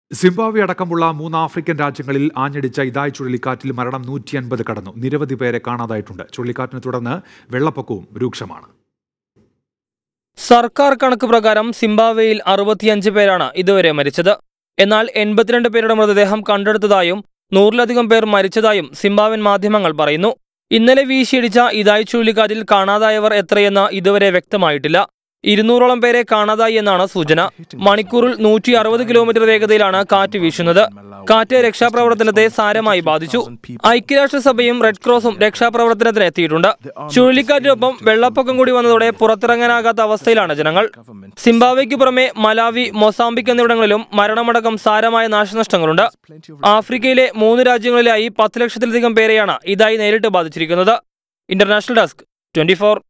Zimbabwe അടക്കമുള്ള മൂന്ന് African രാജ്യങ്ങളിൽ ആഞ്ഞടിച്ച ഇതായ് ചുഴലിക്കാറ്റിൽ മരണം നൂറ്റി അൻപത് കടന്നു നിരവധി പേരെ കാണാതായിട്ടുണ്ട് ചുഴലിക്കാറ്റിനെ തുടർന്ന് വെള്ളപ്പൊക്കവും രൂക്ഷമാണ് സർക്കാർ കണക്ക് പ്രകാരം സിംബാബ്വേയിൽ അറുപത്തിയഞ്ച് പേരാണ് ഇതുവരെ മരിച്ചത് എന്നാൽ എൺപത്തിരണ്ട് പേരുടെ മൃതദേഹം കണ്ടെടുത്തതായും നൂറിലധികം പേർ മരിച്ചതായും സിംബാബ്വൻ മാധ്യമങ്ങൾ പറയുന്നു ഇന്നലെ വീശിയടിച്ച ഇതായ് ചുഴലിക്കാറ്റിൽ കാണാതായവർ എത്രയെന്ന് ഇതുവരെ വ്യക്തമായിട്ടില്ല ഇരുന്നൂറോളം പേരെ കാണാതായി എന്നാണ് സൂചന മണിക്കൂറിൽ നൂറ്റി അറുപത് കിലോമീറ്റർ വേഗതയിലാണ് കാറ്റ് വീശുന്നത് കാറ്റ് രക്ഷാപ്രവർത്തനത്തെ സാരമായി ബാധിച്ചു ഐക്യരാഷ്ട്രസഭയും റെഡ് ക്രോസും രക്ഷാപ്രവർത്തനത്തിന് എത്തിയിട്ടുണ്ട് ചുഴലിക്കാറ്റിനൊപ്പം വെള്ളപ്പൊക്കം കൂടി വന്നതോടെ പുറത്തിറങ്ങാനാകാത്ത അവസ്ഥയിലാണ് ജനങ്ങൾ സിംബാബ്വേക്ക് പുറമെ മലാവി മൊസാംബിക് എന്നിവിടങ്ങളിലും മരണമടക്കം സാരമായ നാശനഷ്ടങ്ങളുണ്ട് ആഫ്രിക്കയിലെ മൂന്ന് രാജ്യങ്ങളിലായി പത്ത് ലക്ഷത്തിലധികം പേരെയാണ് ഇതായി നേരിട്ട് ബാധിച്ചിരിക്കുന്നത് ഇന്റർനാഷണൽ ഡെസ്ക് ട്വന്റി